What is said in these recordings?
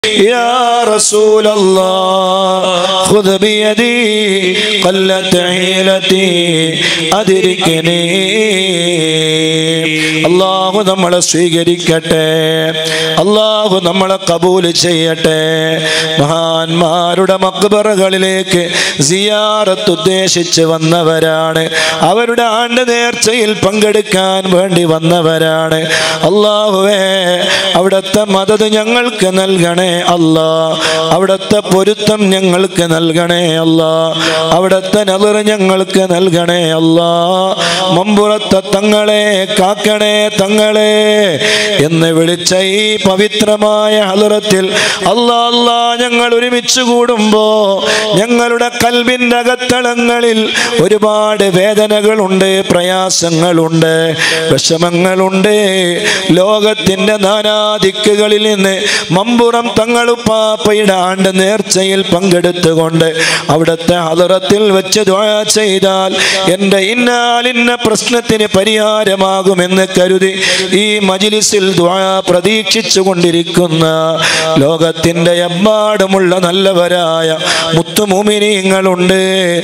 يا رسول الله خذ بيدي قلت حيلتي أدركني അള്ളാഹു നമ്മളെ സ്വീകരിക്കട്ടെ അള്ളാഹു നമ്മളെ കബൂൽ ചെയ്യട്ടെ മഹാന്മാരുടെ മക്ബറകളിലേക്ക് സിയാറത്ത് ഉദ്ദേശിച്ച് വന്നവരാണ് അവരുടെ ആണ്ട് നേർച്ചയിൽ പങ്കെടുക്കാൻ വേണ്ടി വന്നവരാണ് അള്ളാഹുവേ അവിടുത്തെ മദത് ഞങ്ങൾക്ക് നൽകണേ അല്ലാ അവിടുത്തെ പൊരുത്തം ഞങ്ങൾക്ക് നൽകണേ അല്ലാ അവിടുത്തെ നദർ ഞങ്ങൾക്ക് നൽകണേ അല്ലാ മമ്പുറത്തെ തങ്ങളെ കാക്കണേ തങ്ങളെ എന്ന് വിളിച്ച ഈ പവിത്രമായ ഹലറത്തിൽ അല്ലാ അല്ലാ ഞങ്ങൾ ഒരുമിച്ച് കൂടുമ്പോ ഞങ്ങളുടെ കൽവിൻ്റെ അകത്തളങ്ങളിൽ ഒരുപാട് വേദനകളുണ്ട് പ്രയാസങ്ങളുണ്ട് വിഷമങ്ങളുണ്ട് ലോകത്തിൻ്റെ നാനാദിക്കുകളിൽ നിന്ന് മമ്പുറം തങ്ങളുപ്പാപ്പയുടെ ആണ്ട് നേർച്ചയിൽ പങ്കെടുത്തുകൊണ്ട് അവിടുത്തെ ഹലറത്തിൽ വെച്ച് ദ്വാ ചെയ്താൽ എൻ്റെ ഇന്നാലിന്ന പ്രശ്നത്തിന് പരിഹാരമാകുമെന്ന് കരുതി ഈ മജിലിസിൽ ദ്വാ പ്രതീക്ഷിച്ചു കൊണ്ടിരിക്കുന്ന ലോകത്തിൻ്റെ എമ്പാടുമുള്ള നല്ലവരായ മുത്തുമൂമിനീങ്ങളുണ്ട്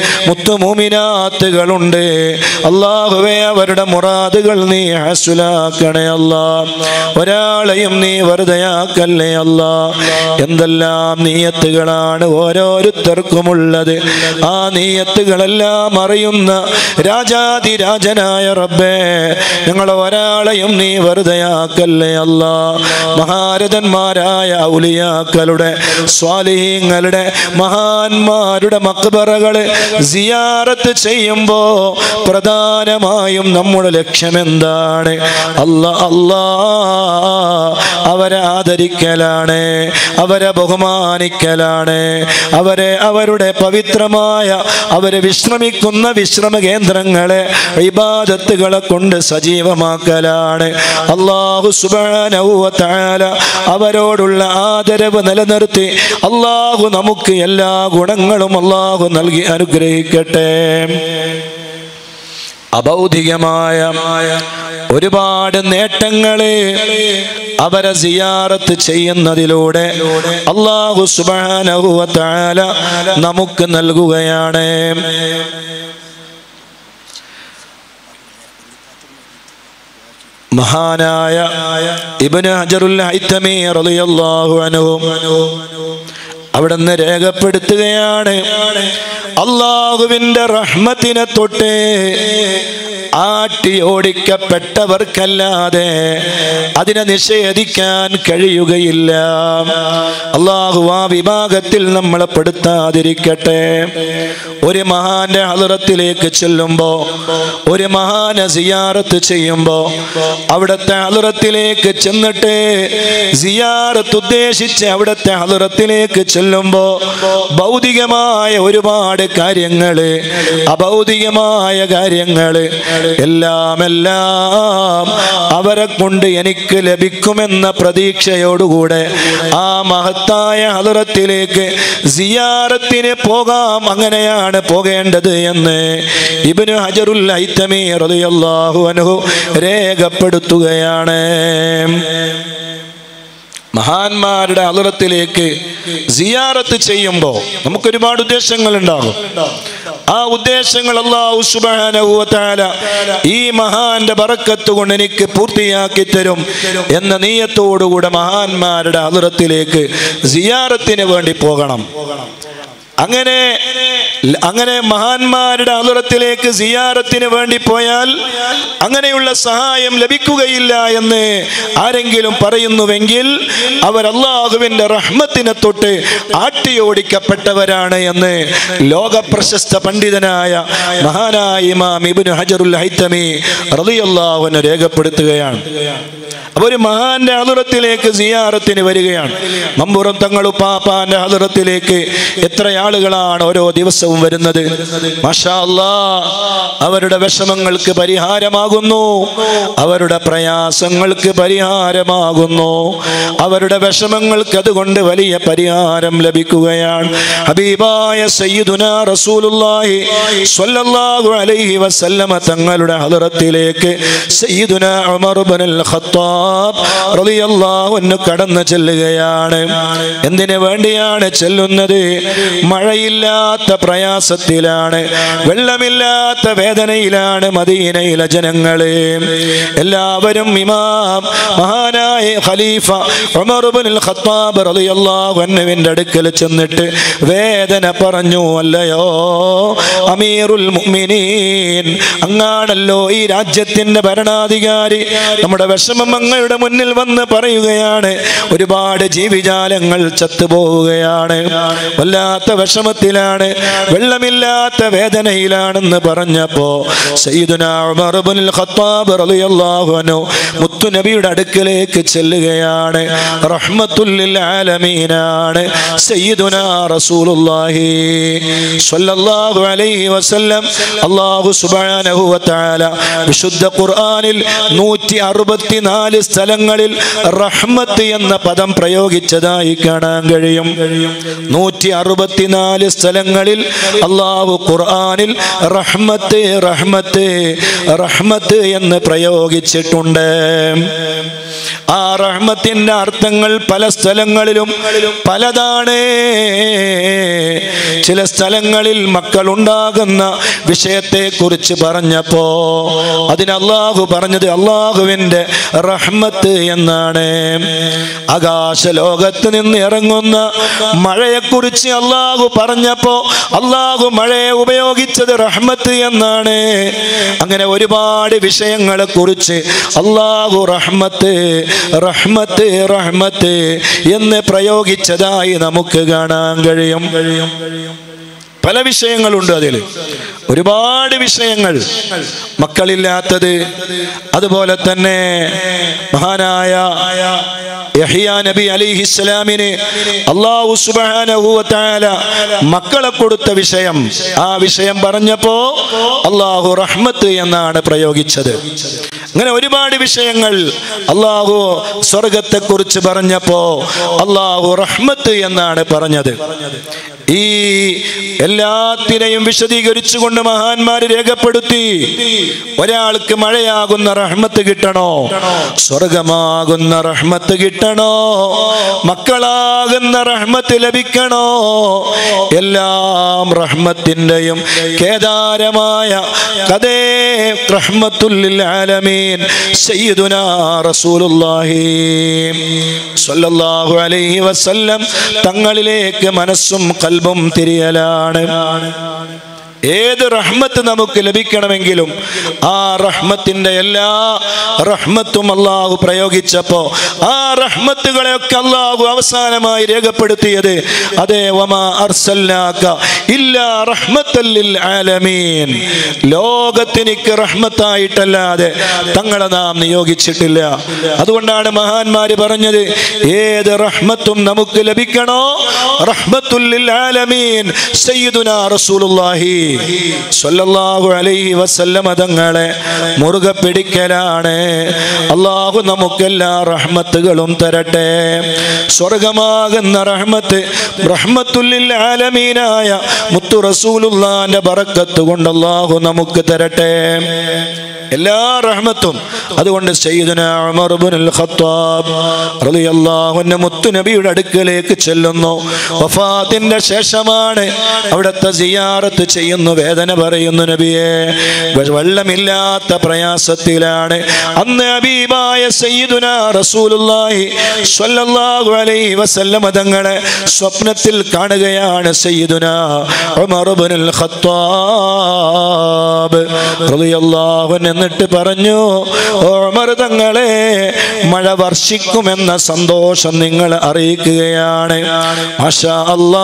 മുത്തുമൂമിനാത്തുകളുണ്ട് അള്ളാഹുവേ അവരുടെ മുറാദുകൾ നീ ഹാസുലാക്കണേ അല്ലാ ഒരാളെയും നീ വെറുതെയാക്കല്ലേ അല്ലാ എന്തെല്ലാം നീയത്തുകളാണ് ഓരോരുത്തർക്കുമുള്ളത് ആ നീയത്തുകളെല്ലാം അറിയുന്ന രാജാതിരാജനായ റബ്ബേ ഞങ്ങൾ ഒരാളെയും നീ വെറുതെയാക്കല്ലേ അല്ല മഹാരഥന്മാരായ ഔലിയാക്കളുടെ സ്വാലിഹീങ്ങളുടെ മഹാന്മാരുടെ മക്ബറകള് സിയാറത്ത് ചെയ്യുമ്പോ പ്രധാനമായും നമ്മുടെ ലക്ഷ്യം എന്താണ് അല്ല അല്ലാ അവരെ ആദരിക്കലാണ് അവരെ ബഹുമാനിക്കലാണ് അവരെ അവരുടെ പവിത്രമായ അവരെ വിശ്രമിക്കുന്ന വിശ്രമ കേന്ദ്രങ്ങളെ ഇബാദത്തുകളെ കൊണ്ട് സജീവമാക്കലാണ് അള്ളാഹു സുബാനൗല അവരോടുള്ള ആദരവ് നിലനിർത്തി അള്ളാഹു നമുക്ക് എല്ലാ ഗുണങ്ങളും അള്ളാഹു നൽകി അനുഗ്രഹിക്കട്ടെ അഭൗതികമായ ഒരുപാട് നേട്ടങ്ങളെ അവരെ സിയാറത്ത് ചെയ്യുന്നതിലൂടെ അള്ളാഹു സുബാനഹുവല നമുക്ക് നൽകുകയാണ് മഹാനായ ഇബ്നു ഹജറുൽ ഹൈത്തമി റളിയല്ലാഹു അൻഹു അവിടുന്ന് രേഖപ്പെടുത്തുകയാണ് അള്ളാഹുവിന്റെ റഹ്മത്തിനെ തൊട്ട് ആട്ടി ഓടിക്കപ്പെട്ടവർക്കല്ലാതെ അതിനെ നിഷേധിക്കാൻ കഴിയുകയില്ല അള്ളാഹു ആ വിഭാഗത്തിൽ നമ്മളെ പെടുത്താതിരിക്കട്ടെ ഒരു മഹാന്റെ ഹലറത്തിലേക്ക് ചെല്ലുമ്പോ ഒരു മഹാനെ സിയാറത്ത് ചെയ്യുമ്പോ അവിടുത്തെ ഹലറത്തിലേക്ക് ചെന്നിട്ട് സിയാറത്ത് ഉദ്ദേശിച്ച് അവിടുത്തെ ഹലറത്തിലേക്ക് ചെല്ലുമ്പോ ഭൗതികമായ ഒരുപാട് കാര്യങ്ങള് അഭൗതികമായ കാര്യങ്ങള് എല്ലാം എല്ലാം അവരെ കൊണ്ട് എനിക്ക് ലഭിക്കുമെന്ന പ്രതീക്ഷയോടുകൂടെ ആ മഹത്തായ ഹലറത്തിലേക്ക് സിയാറത്തിന് പോകാം അങ്ങനെയാണ് പോകേണ്ടത് എന്ന് ഇബിന് ഹജറുൽ ഐത്തമി റളിയല്ലാഹു അൻഹു രേഖപ്പെടുത്തുകയാണ് മഹാന്മാരുടെ അലുറത്തിലേക്ക് സിയാറത്ത് ചെയ്യുമ്പോൾ നമുക്ക് ഒരുപാട് ഉദ്ദേശങ്ങൾ ഉണ്ടാകും ആ ഉദ്ദേശങ്ങൾ അള്ളാഹു സുബ്ഹാനഹു വ തആല ഈ മഹാന്റെ ബറക്കത്ത് കൊണ്ട് എനിക്ക് പൂർത്തിയാക്കി തരും എന്ന നീയത്തോടുകൂടെ മഹാന്മാരുടെ അലുറത്തിലേക്ക് സിയാറത്തിന് വേണ്ടി പോകണം അങ്ങനെ അങ്ങനെ മഹാന്മാരുടെ അലുറത്തിലേക്ക് സിയാറത്തിന് വേണ്ടി പോയാൽ അങ്ങനെയുള്ള സഹായം ലഭിക്കുകയില്ല എന്ന് ആരെങ്കിലും പറയുന്നുവെങ്കിൽ അവർ അള്ളാഹുവിന്റെ റഹ്മത്തിനെ തൊട്ട് ആട്ടിയോടിക്കപ്പെട്ടവരാണ് എന്ന് ലോക പ്രശസ്ത പണ്ഡിതനായ മഹാനായ ഇമാം ഇബ്നു ഹജറുൽ ഹൈത്തമി റളിയല്ലാഹുവിനെ രേഖപ്പെടുത്തുകയാണ് അപ്പൊ ഒരു മഹാന്റെ ഹലുറത്തിലേക്ക് സിയാറത്തിന് വരികയാണ് മമ്പുറം തങ്ങളു പാപ്പാന്റെ ഹലുറത്തിലേക്ക് എത്ര ആളുകളാണ് ഓരോ ദിവസവും വരുന്നത് മാഷാ അല്ലാ അവരുടെ വിഷമങ്ങൾക്ക് പരിഹാരമാകുന്നു അവരുടെ പ്രയാസങ്ങൾക്ക് പരിഹാരമാകുന്നു അവരുടെ വിഷമങ്ങൾക്ക് അതുകൊണ്ട് വലിയ പരിഹാരം ലഭിക്കുക കൊടുക്കുകയാണ് ഹബീബായ സയ്യിദുന റസൂലുള്ളാഹി സ്വല്ലല്ലാഹു അലൈഹി വസല്ലമ തങ്ങളുടെ ഹദറത്തിലേക്ക് സയ്യിദുന ഉമർ ഇബ്നുൽ ഖത്താബ് റളിയല്ലാഹു അൻഹു കടന്നു ചെല്ലുകയാണ് എന്തിനു വേണ്ടിയാണ് ചെല്ലുന്നത് മഴയില്ലാത്ത പ്രയാസത്തിലാണ് വെള്ളമില്ലാത്ത വേദനയിലാണ് മദീനയിലെ ജനങ്ങളെ എല്ലാവരും ഇമാം മഹാനായ ഖലീഫ ഉമർ ഇബ്നുൽ ഖത്താബ് റളിയല്ലാഹു അൻഹുവിന്റെ അടുക്കൽ ചെന്നിട്ട് വേദന പറഞ്ഞു അല്ലയോ അമീറുൽ മുഅ്മിനീൻ അങ്ങാണല്ലോ ഈ രാജ്യത്തിന്റെ ഭരണാധികാരി നമ്മുടെ വിഷമം അങ്ങയുടെ മുന്നിൽ വന്ന് പറയുകയാണ് ഒരുപാട് ജീവിജാലങ്ങൾ ചത്തുപോവുകയാണ് വല്ലാത്ത വിഷമത്തിലാണ് വെള്ളമില്ലാത്ത വേദനയിലാണെന്ന് പറഞ്ഞപ്പോ സയ്യിദുനാ ഉമർ ഇബ്നുൽ ഖത്താബ് റളിയല്ലാഹു അൻഹു മുത്തുനബിയുടെ അടുക്കലേക്ക് ചെല്ലുകയാണ് റഹ്മത്തുല്ലിൽ ആലമീനാണ് സയ്യിദുനാ റസൂലുള്ളാഹി സ്വല്ലല്ലാഹു അലൈഹി വസല്ലം അല്ലാഹു സുബ്ഹാനഹു വ തആല വിശുദ്ധ ഖുർആനിൽ 164 സ്ഥലങ്ങളിൽ റഹ്മത്ത് എന്ന പദം പ്രയോഗിച്ചതായി കാണാൻ കഴിയും 164 സ്ഥലങ്ങളിൽ അല്ലാഹു ഖുർആനിൽ റഹ്മത്ത് റഹ്മത്ത് റഹ്മത്ത് എന്ന് പ്രയോഗിച്ചിട്ടുണ്ട് ആ റഹ്മത്തിന്റെ അർത്ഥങ്ങൾ പല സ്ഥലങ്ങളിലും പലതാണ് ചില സ്ഥലങ്ങളിൽ മക്കളുണ്ടാകുന്ന വിഷയത്തെ കുറിച്ച് പറഞ്ഞപ്പോ അതിന് അള്ളാഹു പറഞ്ഞത് അള്ളാഹുവിന്റെ റഹ്മത്ത് എന്നാണ് ആകാശ ലോകത്ത് നിന്ന് ഇറങ്ങുന്ന മഴയെക്കുറിച്ച് അള്ളാഹു പറഞ്ഞപ്പോ അള്ളാഹു മഴയെ ഉപയോഗിച്ചത് റഹ്മത്ത് എന്നാണ് അങ്ങനെ ഒരുപാട് വിഷയങ്ങളെ കുറിച്ച് അള്ളാഹു റഹ്മത്ത് റഹ്മത്ത് റഹ്മത്ത് എന്ന് പ്രയോഗിച്ചതായി നമുക്ക് കാണാൻ കഴിയും കഴിയും പല വിഷയങ്ങളുണ്ട് അതിൽ ഒരുപാട് വിഷയങ്ങൾ മക്കളില്ലാത്തത് അതുപോലെ തന്നെ മഹാനായ യഹിയ നബി അലിഹിസ്ലാമിന് അള്ളാഹു സുബ്ഹാനഹു വ തആല മക്കളെ കൊടുത്ത വിഷയം ആ വിഷയം പറഞ്ഞപ്പോ അള്ളാഹു റഹ്മത്ത് എന്നാണ് പ്രയോഗിച്ചത് അങ്ങനെ ഒരുപാട് വിഷയങ്ങൾ അള്ളാഹു സ്വർഗത്തെ കുറിച്ച് പറഞ്ഞപ്പോ അള്ളാഹു റഹ്മത്ത് എന്നാണ് പറഞ്ഞത് ഈ എല്ലാത്തിനെയും വിശദീകരിച്ചുകൊണ്ട് മഹാന്മാര് രേഖപ്പെടുത്തി ഒരാൾക്ക് മഴയാകുന്ന റഹ്മത്ത് കിട്ടണോ സ്വർഗമാകുന്ന റഹ്മത്ത് കിട്ടണോ മക്കളാകുന്ന റഹ്മത്ത് ലഭിക്കണോ എല്ലാം റഹ്മത്തിൻ്റെയും കേദാരമായ കഥേ റഹ്മത്തുല്ലിൽ ആലമീൻ സയ്യിദുനാ റസൂലുള്ളാഹി സ്വല്ലല്ലാഹു അലൈഹി വസല്ലം തങ്ങളിലേക്ക് മനസ്സും കൽബും തിരിയലാണ് ഏത് റഹ്മത്ത് നമുക്ക് ലഭിക്കണമെങ്കിലും ആ റഹ്മത്തിന്റെ എല്ലാ റഹ്മത്തും അള്ളാഹു പ്രയോഗിച്ചപ്പോ ആ റഹ്മത്തുകളെയൊക്കെ അള്ളാഹു അവസാനമായി രേഖപ്പെടുത്തിയത് അതേ വമാ അർസൽനാക ഇല്ലാ റഹ്മത്തല്ലിൽ ആലമീൻ ലോകത്തിനിക്ക് റഹ്മത്തായിട്ടല്ലാതെ തങ്ങളെ നാം നിയോഗിച്ചിട്ടില്ല അതുകൊണ്ടാണ് മഹാന്മാര് പറഞ്ഞത് ഏത് റഹ്മത്തും നമുക്ക് ലഭിക്കണോ റഹ്മത്തുല്ലിൽ ആലമീൻ സയ്യിദുനാ റസൂലുള്ളാഹി സ്വല്ലല്ലാഹു അലൈഹി വസല്ലമ തങ്ങളെ മുറുകെ പിടിക്കലാണ് അള്ളാഹു നമുക്കെല്ലാ റഹ്മത്തുകളും തരട്ടെ സ്വർഗമാകുന്ന റഹ്മത്ത് റഹ്മത്തുല്ലിൽ ആലമീനായ മുത്തു റസൂലുള്ളാന്റെ ബറക്കത്ത് കൊണ്ട് അള്ളാഹു നമുക്ക് തരട്ടെ എല്ലാ റഹ്മത്തും അതുകൊണ്ട് സയ്യിദുന ഉമർ ഇബ്നുൽ ഖത്താബ് റളിയല്ലാഹു അൻഹു മുത്തു നബിയുടെ അടുക്കലേക്ക് ചെല്ലുന്നു വഫാത്തിന്റെ ശേഷമാണ് അവിടുത്തെ സിയാറത്ത് ചെയ്യുന്നു വേദന പറയുന്നു നബിയെ വെ- വെള്ളമില്ലാത്ത പ്രയാസത്തിലാണ് അന്ന് ഹബീബായ സയ്യിദുന റസൂലുള്ളാഹി സ്വല്ലല്ലാഹു അലൈഹി വസല്ലമ തങ്ങളെ സ്വപ്നത്തിൽ കാണുകയാണ് സയ്യിദുന ഉമർ ഇബ്നുൽ ഖത്താബ് റളിയല്ലാഹു അൻഹു എന്നിട്ട് പറഞ്ഞു "ഓ ഉമർ തങ്ങളെ മഴ വർഷിക്കുമെന്ന സന്തോഷം നിങ്ങൾ അറിയിക്കുകയാണ് മാഷാ അല്ലാ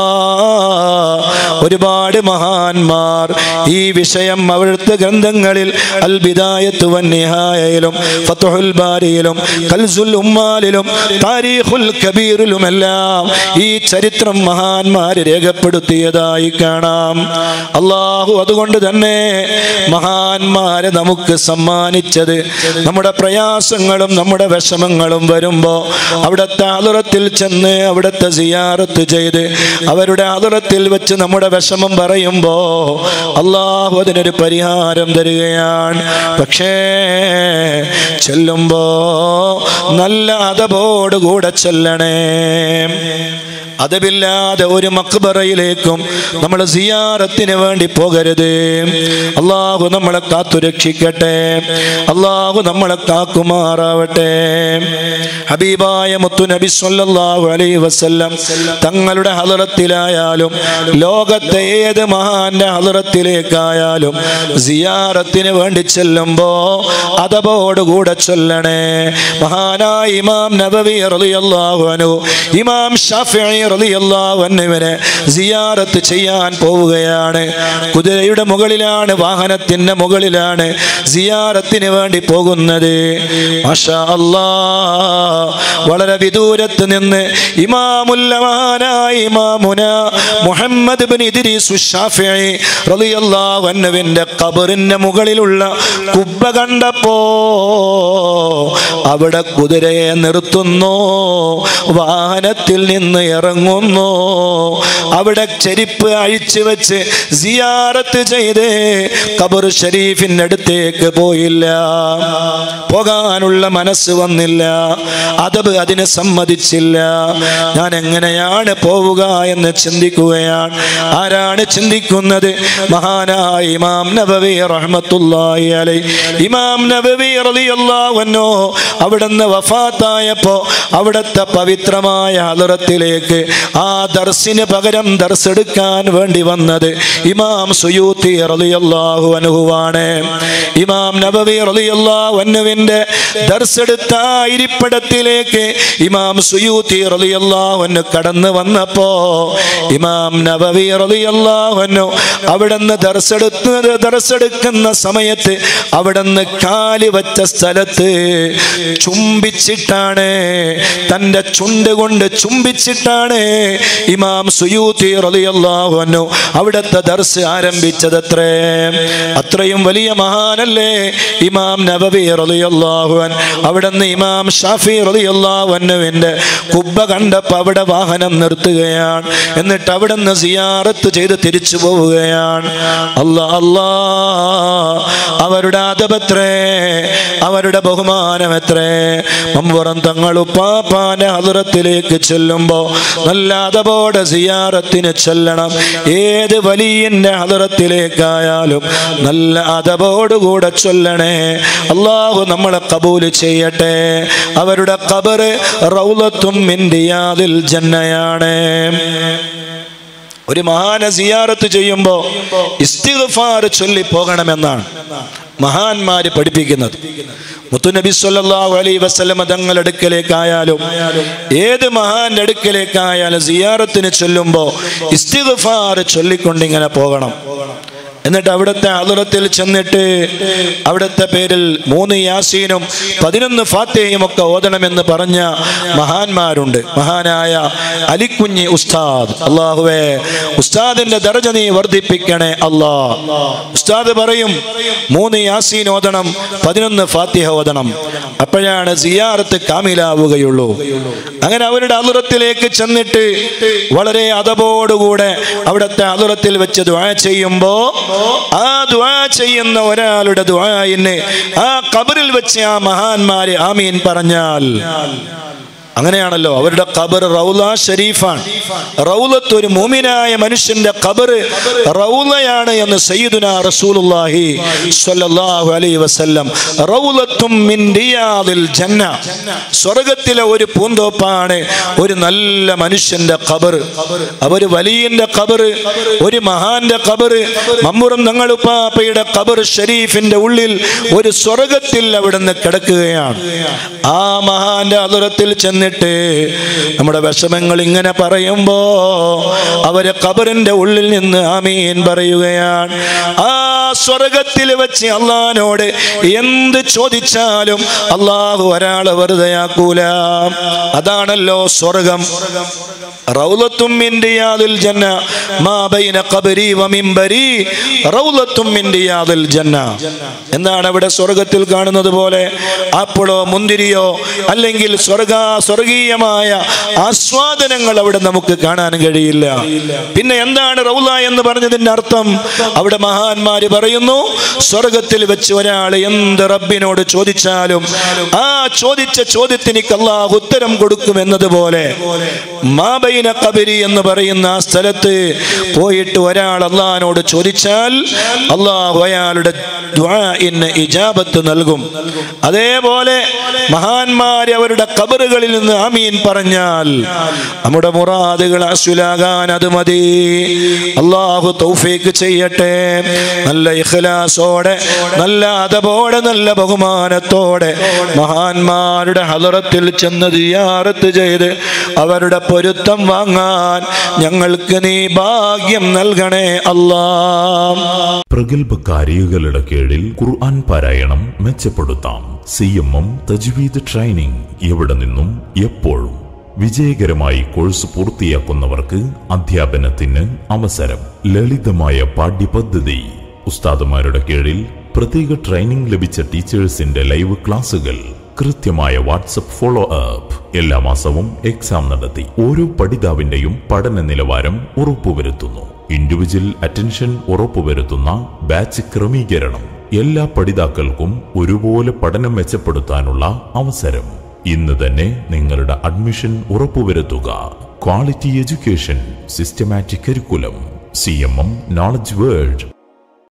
ഒരുപാട് മഹാന്മാർ ഈ വിഷയം അവിടുത്തെ ഗ്രന്ഥങ്ങളിൽ അൽ ബിദായത്ത് വൻ നിഹായയിലും ഫത്തുഹുൽ ബാരിയിലും കൽസുൽ ഉമ്മാലിലും താരീഖുൽ കബീറിലുമെല്ലാം ഈ ചരിത്രം മഹാന്മാർ രേഖപ്പെടുത്തിയതായി കാണാം അള്ളാഹു അതുകൊണ്ട് തന്നെ മഹാന്മാരെ നമുക്ക് സമ്മാനിച്ചത് നമ്മുടെ പ്രയാസങ്ങളും നമ്മുടെ വിഷമങ്ങളും വരുമ്പോൾ അവിടുത്തെ ആദുറത്തിൽ ചെന്ന് അവിടുത്തെ സിയാറത്ത് ചെയ്ത് അവരുടെ ആദുറത്തിൽ വെച്ച് നമ്മുടെ വിഷമം പറയുമ്പോൾ അള്ളാഹു അതിനൊരു പരിഹാരം തരികയാണ് പക്ഷേ ചെല്ലുമ്പോ നല്ല അതപോടുകൂടെ ചെല്ലണേ അതവില്ലാതെ ഒരു മക്ബറയിലേക്കും നമ്മൾ സിയാറത്തിന് വേണ്ടി പോകരുത് അള്ളാഹു നമ്മളെ കാത്തുരക്ഷിക്കട്ടെ അള്ളാഹു നമ്മളെ കാക്കുമാറാവട്ടെ ഹബീബായ മുത്തു നബി സല്ലല്ലാഹു അലൈഹി വസല്ലം തങ്ങളുടെ ഹലറത്തിലായാലും ലോകത്തെ ഏത് മഹാന്റെ ഹലറത്തിലേക്കായാലും സിയാറത്തിന് വേണ്ടി ചെല്ലുമ്പോ അതപോടുകൂടെ ചൊല്ലണേ മഹാനായ ഇമാം നബവി റളിയല്ലാഹു അൻഹു ഇമാം ഷാഫിഈ റളിയല്ലാഹു അൻഹുവിനെ സിയാറത്ത് ചെയ്യാൻ പോവുകയാണ് കുതിരയുടെ മുകളിലാണ് വാഹനത്തിന്റെ മുകളിലാണ് സിയാറത്തിന് വേണ്ടി പോകുന്നത് മാഷാ അല്ലാ വളരെ വിദൂരത്ത് നിന്ന് ഇമാമുല്ലമാനായ ഇമാമുന മുഹമ്മദ് ബിൻ ഇദ്രീസ് ഷാഫിഈ റളിയല്ലാഹു അൻഹുവിന്റെ ഖബറിന്റെ മുകളിലുള്ള കുബ്ബ കണ്ടപ്പോ അവിടെ കുതിരയെ നിർത്തുന്നു വാഹനത്തിൽ നിന്ന് ഇറങ്ങുന്നു അവിടെ ചെരിപ്പ് അഴിച്ചു വെച്ച് സിയാറത്ത് ചെയ്ത് ഖബർ ഷരീഫിന്റെ അടുത്തേക്ക് പോയില്ല പോകാനുള്ള മനസ്സ് വന്നില്ല അതബ് അതിന് സമ്മതിച്ചില്ല ഞാൻ എങ്ങനെയാണ് പോവുക എന്ന് ചിന്തിക്കുകയാണ് ആരാണ് ചിന്തിക്കുന്നത് മഹാനായ ഇമാം നബവി റഹ്മത്തുള്ളാഹി അലൈ ഇമാം നബവി റളിയല്ലാഹു അൻഹു അവിടുന്ന് വഫാത്തായപ്പോ അവിടുത്തെ പവിത്രമായ ഹലറത്തിലേക്ക് ആ ദർസിന് പകരം ദർസ് എടുക്കാൻ വേണ്ടി വന്നത് ഇമാം സുയൂത്തി റളിയല്ലാഹു അൻഹുവാണ് ഇമാം നബവി റളിയല്ലാഹു അൻഹുവിന്റെ ദർസ് എടുത്ത ആ ഇരിപ്പിടത്തിലേക്ക് ഇമാം സുയൂത്തി റളിയല്ലാഹു അൻഹു കടന്നു വന്നപ്പോ ഇമാം നബവി റളിയല്ലാഹു അൻഹു അവിടുന്ന് ദർസ് എടുക്കുന്നത് ദർസ് എടുക്കുന്ന സമയത്ത് അവിടുന്ന് കാല് വച്ച സ്ഥലത്ത് ചുംബിച്ചിട്ടാണ് തൻ്റെ ചുണ്ട് കൊണ്ട് ചുംബിച്ചിട്ടാണ് ഇമാം സുയൂത്തി റളിയല്ലാഹു അൻഹു അവിടുത്തെ ദർസ് ആരംഭിച്ചത് അത്രേ അത്രയും വലിയ മഹാനല്ലേ ഇമാം നബവി റളിയല്ലാഹു അൻ അവിടുന്ന് ഇമാം ഷാഫി റളിയല്ലാഹു അൻഹുവിൻ്റെ കുബ്ബ കണ്ടപ്പോൾ അവിടെ വാഹനം നിർത്തുകയാണ് എന്നിട്ട് അവിടുന്ന് സിയാറത്ത് ചെയ്ത് തിരിച്ചു പോവുകയാണ് അല്ലാ അല്ലാ അവരുടെ അതപത്രേ അവരുടെ ബഹുമാനം എത്രേ മമ്പുറം തങ്ങൾ ഉപ്പാപ്പാന്റെ ഹദറത്തിലേക്ക് ചെല്ലുമ്പോ നല്ല അതപോടെ സിയാറത്തിന് ചെല്ലണം ഏത് വലിയന്റെ ഹദറത്തിലേക്കായാലും നല്ല അതപോടുകൂടെ ചൊല്ലണേ അള്ളാഹു നമ്മളെ കബൂല് ചെയ്യട്ടെ അവരുടെ കബറ് റൗലത്തും ഇന്ത്യയാതിൽ ജന്നയാണ് ഒരു മഹാന സിയാറത്ത് ചെയ്യുമ്പോൾ ഇസ്തിഗ്ഫാർ ചൊല്ലി പോകണമെന്നാണ് മഹാന്മാര് പഠിപ്പിക്കുന്നത് മുത്തുനബി സല്ലല്ലാഹു അലൈഹി വസല്ലമ തങ്ങളുടെ അടുക്കലേക്കായാലും ഏത് മഹാന്റെ അടുക്കലേക്കായാലും സിയാറത്തിന് ചൊല്ലുമ്പോൾ ഇസ്തിഗ്ഫാർ ചൊല്ലിക്കൊണ്ടിങ്ങനെ പോകണം എന്നിട്ട് അവിടുത്തെ അതുറത്തിൽ ചെന്നിട്ട് അവിടുത്തെ പേരിൽ മൂന്ന് യാസീനും പതിനൊന്ന് ഫാത്തേയും ഒക്കെ ഓതണമെന്ന് പറഞ്ഞ മഹാന്മാരുണ്ട് മഹാനായ അലിക്കുഞ്ഞി ഉസ്താദ് അള്ളാഹുവേ ഉസ്താദിന്റെ ദർജ നീ വർദ്ധിപ്പിക്കണേ അല്ലാ ഉസ്താദ് പറയും മൂന്ന് യാസീൻ ഓതണം പതിനൊന്ന് ഫാത്തിഹ ഓതണം അപ്പോഴാണ് സിയാറത്ത് കാമിലാവുകയുള്ളൂ അങ്ങനെ അവരുടെ അതുറത്തിലേക്ക് ചെന്നിട്ട് വളരെ അതപോടുകൂടെ അവിടുത്തെ അതുറത്തിൽ വെച്ച് ദ്വാ ചെയ്യുമ്പോ ആ ദ്വാ ചെയ്യുന്ന ഒരാളുടെ ദ്വായിന് ആ കബറിൽ വെച്ച് ആ മഹാന്മാര് ആമീൻ പറഞ്ഞാൽ അങ്ങനെയാണല്ലോ അവരുടെ ഖബർ റൗല ഷരീഫാണ് റൗലത്ത് ഒരു മൂമിനായ മനുഷ്യന്റെ ഖബർ റൗലയാണ് എന്ന് സയ്യിദുന റസൂലുള്ളാഹി സ്വല്ലല്ലാഹു അലൈഹി വസല്ലം റൗലത്തും മിൻ റിയാദിൽ ജന്ന സ്വർഗ്ഗത്തിലെ ഒരു പൂന്തോപ്പാണ് ഒരു നല്ല മനുഷ്യന്റെ ഖബർ അവർ വലിയന്റെ ഖബർ ഒരു മഹാന്റെ ഖബർ മമ്മുറം തങ്ങളുപ്പാപ്പയുടെ ഖബർ ഷരീഫിന്റെ ഉള്ളിൽ ഒരു സ്വർഗത്തിൽ അവിടുന്ന് കിടക്കുകയാണ് ആ മഹാന്റെ അതുരത്തിൽ ചെന്ന് ഇരുന്നിട്ട് നമ്മുടെ വിഷമങ്ങൾ ഇങ്ങനെ പറയുമ്പോ അവര് കബറിന്റെ ഉള്ളിൽ നിന്ന് ആമീൻ പറയുകയാണ് ആ സ്വർഗത്തിൽ വെച്ച് അള്ളഹാനോട് എന്ത് ചോദിച്ചാലും അള്ളാഹു ഒരാളെ വെറുതെയാക്കൂല അതാണല്ലോ സ്വർഗം റൗലത്തും മിൻ റിയാദിൽ ജന്ന മാ ബൈന ഖബരി വ മിംബരി റൗലത്തും മിൻ റിയാദിൽ ജന്ന എന്താണ് അവിടെ സ്വർഗത്തിൽ കാണുന്നത് പോലെ ആപ്പിളോ മുന്തിരിയോ അല്ലെങ്കിൽ സ്വർഗ സ്വർഗീയമായ ആസ്വാദനങ്ങൾ അവിടെ നമുക്ക് കാണാൻ കഴിയില്ല പിന്നെ എന്താണ് റൗല എന്ന് പറഞ്ഞതിന്റെ അർത്ഥം അവിടെ മഹാന്മാര് പറയുന്നു സ്വർഗത്തിൽ വെച്ച് ഒരാൾ എന്ത് റബ്ബിനോട് ചോദിച്ചാലും ആ ചോദിച്ച ചോദ്യത്തിന് അള്ളാഹു ഉത്തരം കൊടുക്കും എന്നതുപോലെ മാബൈന കബരി എന്ന് പറയുന്ന ആ സ്ഥലത്ത് പോയിട്ട് ഒരാൾ അള്ളഹാനോട് ചോദിച്ചാൽ അള്ളാഹു അയാളുടെ ദ്വാഇന് ഇജാബത്ത് നൽകും അതേപോലെ മഹാന്മാര് അവരുടെ കബറുകളിൽ നിന്ന് ആമീൻ പറഞ്ഞാൽ നമ്മുടെ മുറാദുകൾ അസുലാകാൻ അത് മതി അള്ളാഹു തൗഫീക്ക് ചെയ്യട്ടെ നല്ല ഇഖ്ലാസോടെ നല്ല അതപോടെ നല്ല ബഹുമാനത്തോടെ മഹാന്മാരുടെ ഹലറത്തിൽ ചെന്ന് ദിയാറത്ത് ചെയ്ത് അവരുടെ പൊരുത്തം വാങ്ങാൻ ഞങ്ങൾക്ക് നീ ഭാഗ്യം നൽകണേ അല്ലാ പ്രഗത്ഭ കാരികളുടെ കീഴിൽ ഖുർആൻ പാരായണം മെച്ചപ്പെടുത്താം സി എം എം തജ്വീദ് ട്രെയിനിങ് എവിടെ നിന്നും എപ്പോഴും വിജയകരമായി കോഴ്സ് പൂർത്തിയാക്കുന്നവർക്ക് അധ്യാപനത്തിന് അവസരം ലളിതമായ പാഠ്യപദ്ധതി ഉസ്താദുമാരുടെ കീഴിൽ പ്രത്യേക ട്രെയിനിംഗ് ലഭിച്ച ടീച്ചേഴ്സിന്റെ ലൈവ് ക്ലാസുകൾ കൃത്യമായ വാട്സപ്പ് ഫോളോ അപ്പ് എല്ലാ മാസവും എക്സാം നടത്തി ഓരോ പഠിതാവിന്റെയും പഠന നിലവാരം ഉറപ്പുവരുത്തുന്നു ഇൻഡിവിജ്വൽ അറ്റൻഷൻ ഉറപ്പുവരുത്തുന്ന ബാച്ച് ക്രമീകരണം എല്ലാ പഠിതാക്കൾക്കും ഒരുപോലെ പഠനം മെച്ചപ്പെടുത്താനുള്ള അവസരം ഇന്ന് തന്നെ നിങ്ങളുടെ അഡ്മിഷൻ ഉറപ്പുവരുത്തുക quality education systematic curriculum C M M knowledge world